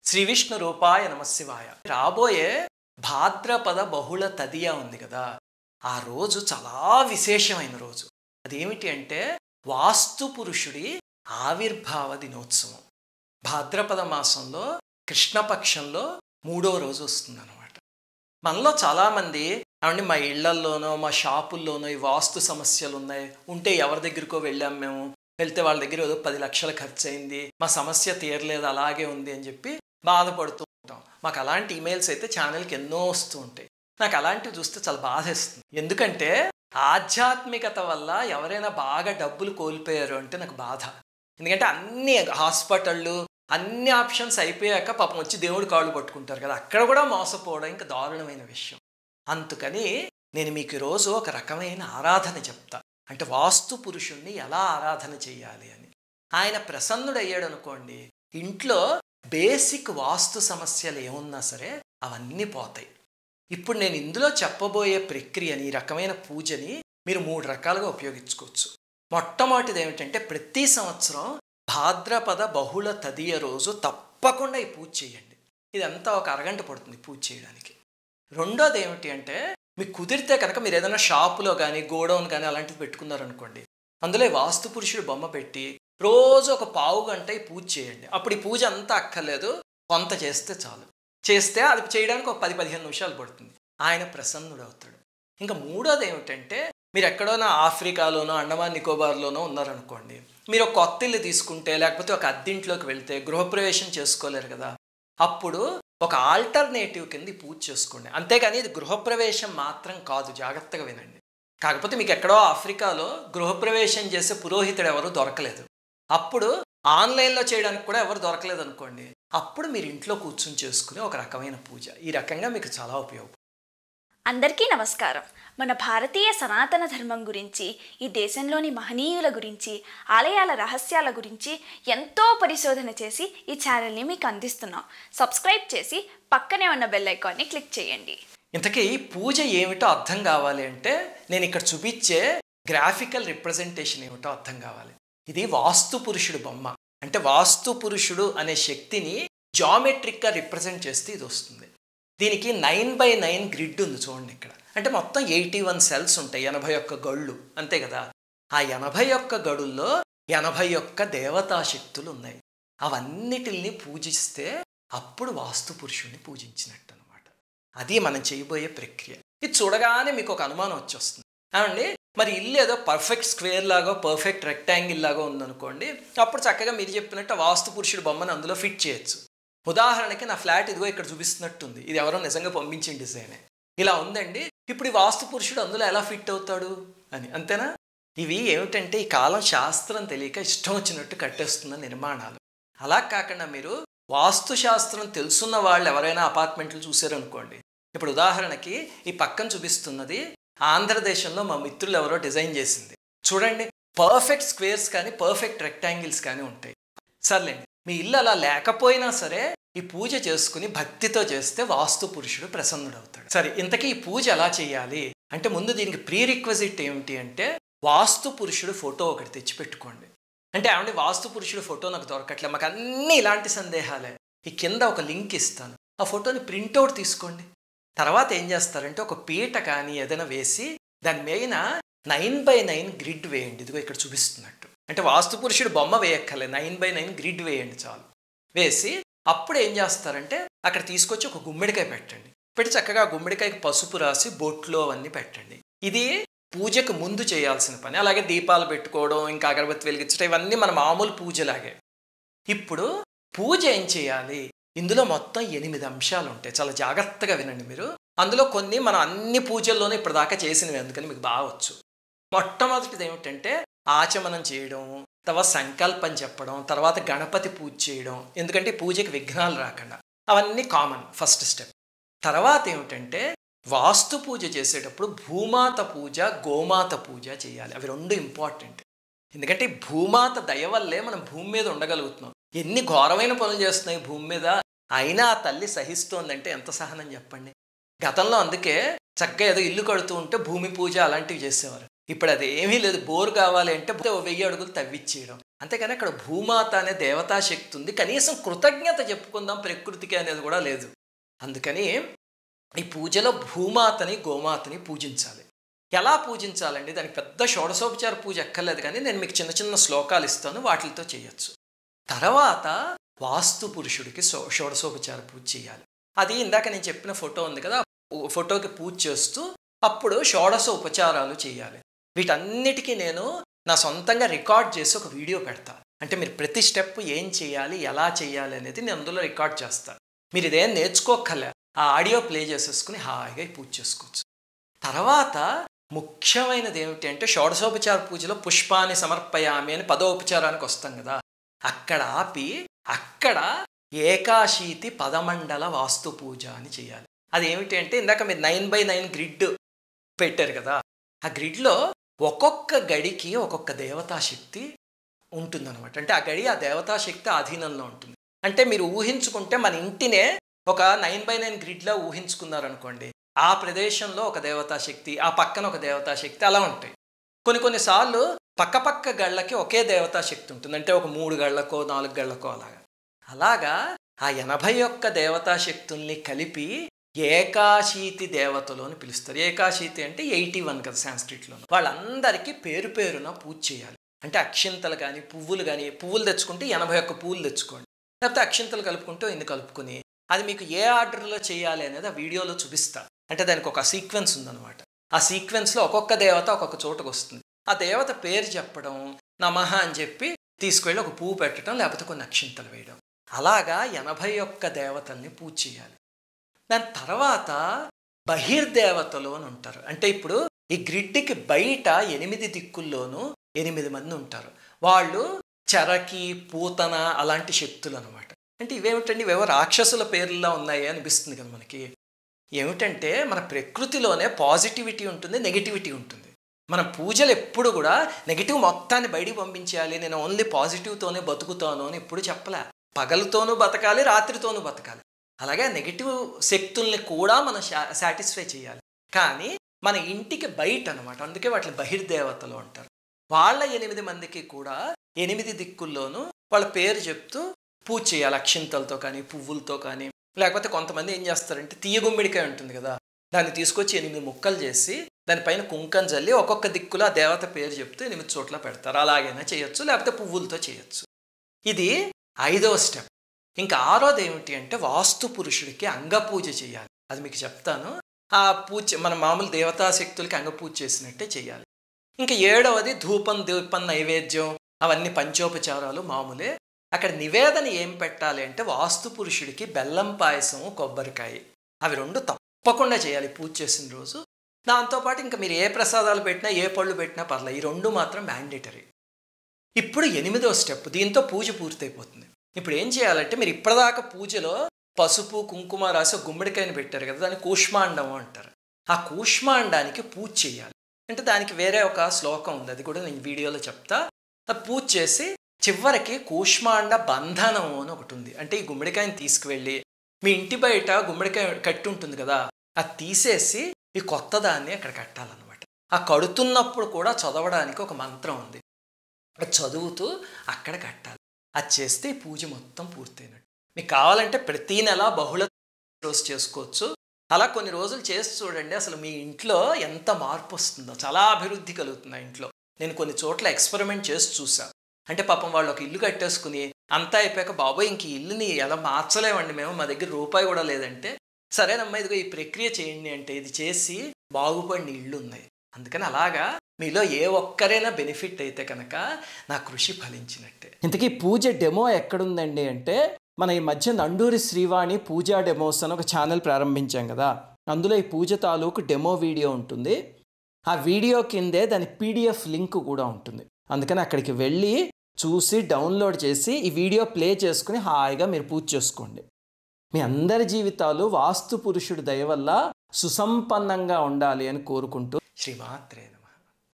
శ్రీ విష్ణు రూపాయ నమశివాయ రాబోయే భాద్రపద బహుళ తదియ ఉంది కదా ఆ రోజు చాలా విశేషమైన రోజు అదేమిటి అంటే వాస్తు పురుషుడి ఆవిర్భావ దినోత్సవం భాద్రపద మాసంలో కృష్ణపక్షంలో మూడో రోజు వస్తుందన్నమాట మనలో చాలామంది ఏమండి మా ఇళ్లల్లోనో మా షాపుల్లోనో ఈ వాస్తు సమస్యలు ఉన్నాయి ఉంటే ఎవరి దగ్గరికో వెళ్ళాం మేము వెళ్తే వాళ్ళ దగ్గర ఏదో పది లక్షలు ఖర్చు అయింది మా సమస్య తీరలేదు అలాగే ఉంది అని చెప్పి బాధపడుతూ ఉంటాం మాకు అలాంటి ఈమెయిల్స్ అయితే ఛానల్కి ఎన్నో వస్తూ ఉంటాయి నాకు అలాంటివి చూస్తే చాలా బాధేస్తుంది ఎందుకంటే ఆధ్యాత్మికత వల్ల ఎవరైనా బాగా డబ్బులు కోల్పోయారు అంటే నాకు బాధ ఎందుకంటే అన్ని హాస్పిటళ్ళు అన్ని ఆప్షన్స్ అయిపోయాక పాపం వచ్చి దేవుడు కాళ్ళు పట్టుకుంటారు కదా అక్కడ కూడా మోసపోవడం ఇంకా దారుణమైన విషయం అందుకని నేను మీకు ఈరోజు ఒక రకమైన ఆరాధన చెప్తా అంటే వాస్తు పురుషుణ్ణి ఎలా ఆరాధన చేయాలి అని ఆయన ప్రసన్నుడయ్యాడు అనుకోండి ఇంట్లో బేసిక్ వాస్తు సమస్యలు ఏమున్నా సరే అవన్నీ పోతాయి ఇప్పుడు నేను ఇందులో చెప్పబోయే ప్రక్రియని ఈ రకమైన పూజని మీరు మూడు రకాలుగా ఉపయోగించుకోవచ్చు మొట్టమొదటిది ఏమిటంటే ప్రతి సంవత్సరం భాద్రపద బహుళ తదియ రోజు తప్పకుండా ఈ పూజ చేయండి ఇదంతా ఒక అరగంట పడుతుంది పూజ చేయడానికి రెండోది ఏమిటి అంటే మీకు కుదిరితే కనుక మీరు ఏదైనా షాపులో కానీ గోడౌన్ కానీ అలాంటివి పెట్టుకున్నారనుకోండి అందులో ఈ వాస్తు పురుషుడు బొమ్మ పెట్టి రోజు ఒక పావు గంట ఈ పూజ చేయండి అప్పుడు ఈ పూజ అంతా అక్కర్లేదు కొంత చేస్తే చాలు చేస్తే అది చేయడానికి ఒక పది పదిహేను నిమిషాలు పడుతుంది ఆయన ప్రసన్నుడు అవుతాడు ఇంకా మూడోది ఏమిటంటే మీరు ఎక్కడోనా ఆఫ్రికాలోనో అండమాన్ నికోబార్లోనో ఉన్నారనుకోండి మీరు ఒక కొత్త ఇల్లు తీసుకుంటే లేకపోతే ఒక అద్దింట్లోకి వెళ్తే గృహప్రవేశం చేసుకోలేరు కదా అప్పుడు ఒక ఆల్టర్నేటివ్ కింద ఈ పూజ చేసుకోండి అంతేగాని ఇది గృహప్రవేశం మాత్రం కాదు జాగ్రత్తగా వినండి కాకపోతే మీకు ఎక్కడో ఆఫ్రికాలో గృహప్రవేశం చేసే పురోహితుడు ఎవరు దొరకలేదు అప్పుడు ఆన్లైన్లో చేయడానికి కూడా ఎవరు దొరకలేదు అనుకోండి అప్పుడు మీరు ఇంట్లో కూర్చొని చేసుకునే ఒక రకమైన పూజ ఈ రకంగా మీకు చాలా ఉపయోగం అందరికీ నమస్కారం మన భారతీయ సనాతన ధర్మం గురించి ఈ దేశంలోని మహనీయుల గురించి ఆలయాల రహస్యాల గురించి ఎంతో పరిశోధన చేసి ఈ ఛానల్ని మీకు అందిస్తున్నాం సబ్స్క్రైబ్ చేసి పక్కనే ఉన్న బెల్ ఐకాన్ని క్లిక్ చేయండి ఇంతకీ పూజ ఏమిటో అర్థం కావాలి అంటే నేను ఇక్కడ చూపించే గ్రాఫికల్ రిప్రజెంటేషన్ ఏమిటో అర్థం కావాలి ఇది వాస్తు పురుషుడు బొమ్మ అంటే వాస్తు పురుషుడు అనే శక్తిని జామెట్రిక్గా రిప్రజెంట్ చేస్తే ఇది వస్తుంది దీనికి నైన్ బై నైన్ గ్రిడ్ ఉంది చూడండి ఇక్కడ అంటే మొత్తం ఎయిటీ వన్ సెల్స్ ఉంటాయి ఎనభై ఒక్క గళ్ళు అంతే కదా ఆ ఎనభై ఒక్క గడుల్లో ఎనభై ఒక్క దేవతా శక్తులు ఉన్నాయి అవన్నిటిల్ని పూజిస్తే అప్పుడు వాస్తు పురుషుడిని పూజించినట్టు అనమాట అది మనం చేయబోయే ప్రక్రియ ఇది చూడగానే మీకు ఒక అనుమానం వచ్చేస్తుంది ఏమండి మరి ఇల్లు ఏదో పర్ఫెక్ట్ స్క్వేర్ లాగా పర్ఫెక్ట్ రెక్టాంగిల్ లాగా ఉందనుకోండి అప్పుడు చక్కగా మీరు చెప్పినట్టు వాస్తు పురుషుడు బొమ్మను అందులో ఫిట్ చేయొచ్చు ఉదాహరణకి నా ఫ్లాట్ ఇదిగో ఇక్కడ చూపిస్తున్నట్టుంది ఇది ఎవరో నిజంగా పంపించిన డిజైనే ఇలా ఉందండి ఇప్పుడు ఈ వాస్తు పురుషుడు అందులో ఎలా ఫిట్ అవుతాడు అని అంతేనా ఇవి ఏమిటంటే ఈ కాలం శాస్త్రం తెలియక ఇష్టం వచ్చినట్టు కట్టేస్తున్న నిర్మాణాలు అలా కాకుండా మీరు వాస్తు శాస్త్రం తెలుసున్న వాళ్ళు ఎవరైనా అపార్ట్మెంట్లు చూసారనుకోండి ఇప్పుడు ఉదాహరణకి ఈ పక్కన చూపిస్తున్నది ఆంధ్రదేశంలో మా మిత్రులు ఎవరో డిజైన్ చేసింది చూడండి పర్ఫెక్ట్ స్క్వేర్స్ కానీ పర్ఫెక్ట్ రెక్టాంగిల్స్ కానీ ఉంటాయి సర్లేండి మీ ఇల్లు అలా లేకపోయినా సరే ఈ పూజ చేసుకుని భక్తితో చేస్తే వాస్తు పురుషుడు ప్రసన్నుడవుతాడు సరే ఇంతకీ ఈ పూజ ఎలా చేయాలి అంటే ముందు దీనికి ప్రీ రిక్వజిట్ ఏమిటి అంటే వాస్తు పురుషుడు ఫోటో ఒకటి తెచ్చిపెట్టుకోండి అంటే ఏమండి వాస్తు పురుషుడు ఫోటో నాకు దొరకట్లే మాకు అన్ని ఇలాంటి సందేహాలే ఈ కింద ఒక లింక్ ఇస్తాను ఆ ఫోటోని ప్రింట్అవుట్ తీసుకోండి తర్వాత ఏం చేస్తారంటే ఒక పీట కానీ ఏదైనా వేసి దాని మీద నైన్ బై నైన్ గ్రిడ్ వేయండి ఇదిగో ఇక్కడ చూపిస్తున్నట్టు అంటే వాస్తు పురుషుడు బొమ్మ వేయక్కర్లేదు నైన్ బై నైన్ గ్రిడ్ వేయండి చాలు వేసి అప్పుడు ఏం చేస్తారంటే అక్కడ తీసుకొచ్చి ఒక గుమ్మడికాయ పెట్టండి పెట్టి చక్కగా ఆ గుమ్మడికాయకి పసుపు రాసి బొట్లో అవన్నీ పెట్టండి ఇది పూజకు ముందు చేయాల్సిన పని అలాగే దీపాలు పెట్టుకోవడం ఇంకా అగరబత్తి వెలిగించడం ఇవన్నీ మన మామూలు పూజలాగే ఇప్పుడు పూజ ఏం చేయాలి ఇందులో మొత్తం ఎనిమిది అంశాలు ఉంటాయి చాలా జాగ్రత్తగా వినండి మీరు అందులో కొన్ని మనం అన్ని పూజల్లోనే ఇప్పటిదాకా చేసినవి అందుకని మీకు బాగవచ్చు మొట్టమొదటిది ఏమిటంటే ఆచమనం చేయడం తర్వాత సంకల్పం చెప్పడం తర్వాత గణపతి పూజ చేయడం ఎందుకంటే పూజకి విఘ్నాలు రాకుండా అవన్నీ కామన్ ఫస్ట్ స్టెప్ తర్వాత ఏమిటంటే వాస్తు పూజ చేసేటప్పుడు భూమాత పూజ గోమాత పూజ చేయాలి అవి రెండు ఇంపార్టెంట్ ఎందుకంటే భూమాత దయ వల్లే మనం భూమి మీద ఉండగలుగుతున్నాం ఎన్ని ఘోరమైన పనులు చేస్తున్నాయి భూమి మీద అయినా ఆ తల్లి సహిస్తోందంటే ఎంత సహనం చెప్పండి గతంలో అందుకే చక్కగా ఏదో ఇల్లు కడుతూ ఉంటే భూమి పూజ అలాంటివి చేసేవారు ఇప్పుడు అది ఏమీ లేదు బోర్ కావాలి అంటే ఓ వెయ్యి అడుగులు తవ్విచ్చేయడం అంతేకాని అక్కడ భూమాత అనే దేవతా శక్తి ఉంది కనీసం కృతజ్ఞత చెప్పుకుందాం ప్రకృతికి అనేది కూడా లేదు అందుకని ఈ పూజలో భూమాతని గోమాతని పూజించాలి ఎలా పూజించాలండి దానికి పెద్ద షోడశోపచార పూజ ఎక్కర్లేదు కానీ నేను మీకు చిన్న చిన్న శ్లోకాలు ఇస్తాను వాటితో చేయొచ్చు తర్వాత వాస్తు పురుషుడికి షో షోడశోపచార పూజ చేయాలి అది ఇందాక నేను చెప్పిన ఫోటో ఉంది కదా ఆ ఫోటోకి పూజ చేస్తూ అప్పుడు షోడశ ఉపచారాలు చేయాలి వీటన్నిటికీ నేను నా సొంతంగా రికార్డ్ చేసి ఒక వీడియో పెడతా అంటే మీరు ప్రతి స్టెప్ ఏం చేయాలి ఎలా చేయాలి అనేది నేను అందులో రికార్డ్ చేస్తాను మీరు ఇదేం నేర్చుకోకలే ఆ ఆడియో ప్లే చేసేసుకుని హాయిగా ఈ పూజ చేసుకోవచ్చు తర్వాత ముఖ్యమైనది ఏమిటి అంటే షోడశోపచార పూజలో పుష్పాన్ని సమర్పయామి అని పదోపచారానికి వస్తాం కదా అక్కడ ఆపి అక్కడ ఏకాశీతి పదమండల వాస్తు పూజ అని చేయాలి అది ఏమిటి అంటే ఇందాక మీరు నైన్ బై నైన్ గ్రిడ్ పెట్టారు కదా ఆ గ్రిడ్లో ఒక్కొక్క గడికి ఒక్కొక్క దేవతా శక్తి ఉంటుందన్నమాట అంటే ఆ గడి ఆ దేవతా శక్తి ఆధీనంలో ఉంటుంది అంటే మీరు ఊహించుకుంటే మన ఇంటినే ఒక నైన్ బై నైన్ గ్రిడ్లో ఊహించుకున్నారనుకోండి ఆ ప్రదేశంలో ఒక దేవతా శక్తి ఆ పక్కన ఒక దేవతా శక్తి అలా ఉంటాయి కొన్ని కొన్నిసార్లు పక్క పక్క గళ్ళకి ఒకే దేవతా శక్తి ఉంటుంది అంటే ఒక మూడు గళ్ళకో నాలుగు గళ్ళకో అలాగా అలాగా ఆ ఎనభై ఒక్క దేవతా శక్తుల్ని కలిపి ఏకాశీతి దేవతలు అని పిలుస్తారు ఏకాశీతి అంటే ఎయిటీ వన్ కదా సాంస్క్రిట్లో వాళ్ళందరికీ పేరు పేరున పూజ చేయాలి అంటే అక్షింతలు కానీ పువ్వులు కానీ పువ్వులు తెచ్చుకుంటే ఎనభై ఒక్క పువ్వులు తెచ్చుకోండి లేకపోతే అక్షింతలు కలుపుకుంటూ ఇన్ని కలుపుకొని అది మీకు ఏ ఆర్డర్లో చేయాలి అనేది ఆ వీడియోలో చూపిస్తా అంటే దానికి ఒక సీక్వెన్స్ ఉందన్నమాట ఆ సీక్వెన్స్లో ఒక్కొక్క దేవత ఒక్కొక్క చోటకు వస్తుంది ఆ దేవత పేరు చెప్పడం నమః అని చెప్పి తీసుకెళ్ళి ఒక పువ్వు పెట్టడం లేకపోతే కొన్ని అక్షింతలు వేయడం అలాగా ఎనభై ఒక్క దేవతల్ని పూజ చేయాలి దాని తర్వాత బహిర్దేవతలు అని ఉంటారు అంటే ఇప్పుడు ఈ గ్రిడ్కి బయట ఎనిమిది దిక్కుల్లోనూ ఎనిమిది మంది ఉంటారు వాళ్ళు చరకి పూతన అలాంటి శక్తులు అనమాట అంటే ఇవేమిటండి ఇవేవో రాక్షసుల పేర్లలో ఉన్నాయి అనిపిస్తుంది కదా మనకి ఏమిటంటే మన ప్రకృతిలోనే పాజిటివిటీ ఉంటుంది నెగిటివిటీ ఉంటుంది మన పూజలు ఎప్పుడు కూడా నెగిటివ్ మొత్తాన్ని బయటికి పంపించేయాలి నేను ఓన్లీ పాజిటివ్తోనే బతుకుతాను అని ఎప్పుడు చెప్పలే పగలతోనూ బతకాలి రాత్రితోనూ బతకాలి అలాగే నెగిటివ్ శక్తుల్ని కూడా మనం సాటిస్ఫై చేయాలి కానీ మన ఇంటికి బయట అనమాట అందుకే వాటిని బహిర్దేవతలు అంటారు వాళ్ళ ఎనిమిది మందికి కూడా ఎనిమిది దిక్కుల్లోనూ వాళ్ళ పేరు చెప్తూ పూజ చేయాలి అక్షింతలతో కానీ పువ్వులతో కానీ లేకపోతే కొంతమంది ఏం చేస్తారంటే తీయ గుమ్మిడికాయ ఉంటుంది కదా దాన్ని తీసుకొచ్చి ఎనిమిది ముక్కలు చేసి దానిపైన కుంకం జల్లి ఒక్కొక్క దిక్కులో ఆ దేవత పేరు చెప్తూ ఎనిమిది చోట్ల పెడతారు అలాగైనా చేయొచ్చు లేకపోతే పువ్వులతో చేయొచ్చు ఇది ఐదవ స్టెప్ ఇంకా ఆరోది ఏమిటి అంటే వాస్తు పురుషుడికి అంగపూజ చేయాలి అది మీకు చెప్తాను ఆ పూజ మన మామూలు దేవతా శక్తులకి అంగపూజ చేసినట్టే చేయాలి ఇంకా ఏడవది ధూపం దీపం నైవేద్యం అవన్నీ పంచోపచారాలు మామూలే అక్కడ నివేదన ఏం పెట్టాలి అంటే వాస్తు పురుషుడికి బెల్లం పాయసం కొబ్బరికాయ అవి రెండు తప్పకుండా చేయాలి పూజ చేసిన రోజు దాంతోపాటు ఇంకా మీరు ఏ ప్రసాదాలు పెట్టినా ఏ పళ్ళు పెట్టినా పర్లేదు ఈ రెండు మాత్రం మ్యాండేటరీ ఇప్పుడు ఎనిమిదో స్టెప్ దీంతో పూజ పూర్తయిపోతుంది ఇప్పుడు ఏం చేయాలంటే మీరు ఇప్పటిదాకా పూజలో పసుపు కుంకుమ రాసి ఒక గుమ్మడికాయని పెట్టారు కదా దాన్ని కూష్మాండం అంటారు ఆ కూష్మాండానికి పూజ చేయాలి అంటే దానికి వేరే ఒక శ్లోకం ఉంది అది కూడా నేను వీడియోలో చెప్తా అది పూజ చేసి చివరికి కూష్మాండ బంధనం అని ఒకటి ఉంది అంటే ఈ గుమ్మడికాయని తీసుకువెళ్ళి మీ ఇంటి బయట గుమ్మడికాయ కట్టి ఉంటుంది కదా అది తీసేసి ఈ కొత్త దాన్ని అక్కడ కట్టాలన్నమాట ఆ కడుతున్నప్పుడు కూడా చదవడానికి ఒక మంత్రం ఉంది అది చదువుతూ అక్కడ కట్టాలి అది చేస్తే ఈ పూజ మొత్తం పూర్తయినట్టు మీకు కావాలంటే ప్రతీ నెల బహుళ రోజు చేసుకోవచ్చు అలా కొన్ని రోజులు చేసి చూడండి అసలు మీ ఇంట్లో ఎంత మార్పు వస్తుందో చాలా అభివృద్ధి కలుగుతుంది ఆ ఇంట్లో నేను కొన్ని చోట్ల ఎక్స్పెరిమెంట్ చేసి చూసా అంటే పాపం వాళ్ళు ఒక ఇల్లు కట్టేసుకుని అంతా అయిపోయాక బాబోయ్ ఇంక ఈ ఇల్లుని ఎలా మార్చలేమండి మేము మా దగ్గర రూపాయి కూడా లేదంటే సరేనమ్మా ఇదిగో ఈ ప్రక్రియ చేయండి అంటే ఇది చేసి బాగుపడిన ఇళ్ళు ఉన్నాయి అందుకని అలాగా మీలో ఏ ఒక్కరైనా బెనిఫిట్ అయితే కనుక నా కృషి ఫలించినట్టే ఇంతకీ పూజ డెమో ఎక్కడుందండి అంటే మన ఈ మధ్య నండూరి శ్రీవాణి పూజా డెమోస్ అని ఒక ఛానల్ ప్రారంభించాం కదా అందులో ఈ పూజ తాలూకు డెమో వీడియో ఉంటుంది ఆ వీడియో కిందే దాని పీడిఎఫ్ లింక్ కూడా ఉంటుంది అందుకని అక్కడికి వెళ్ళి చూసి డౌన్లోడ్ చేసి ఈ వీడియో ప్లే చేసుకుని హాయిగా మీరు పూజ చేసుకోండి మీ అందరి జీవితాలు వాస్తు పురుషుడి దయ వల్ల సుసంపన్నంగా ఉండాలి అని కోరుకుంటూ శ్రీమాత్రేన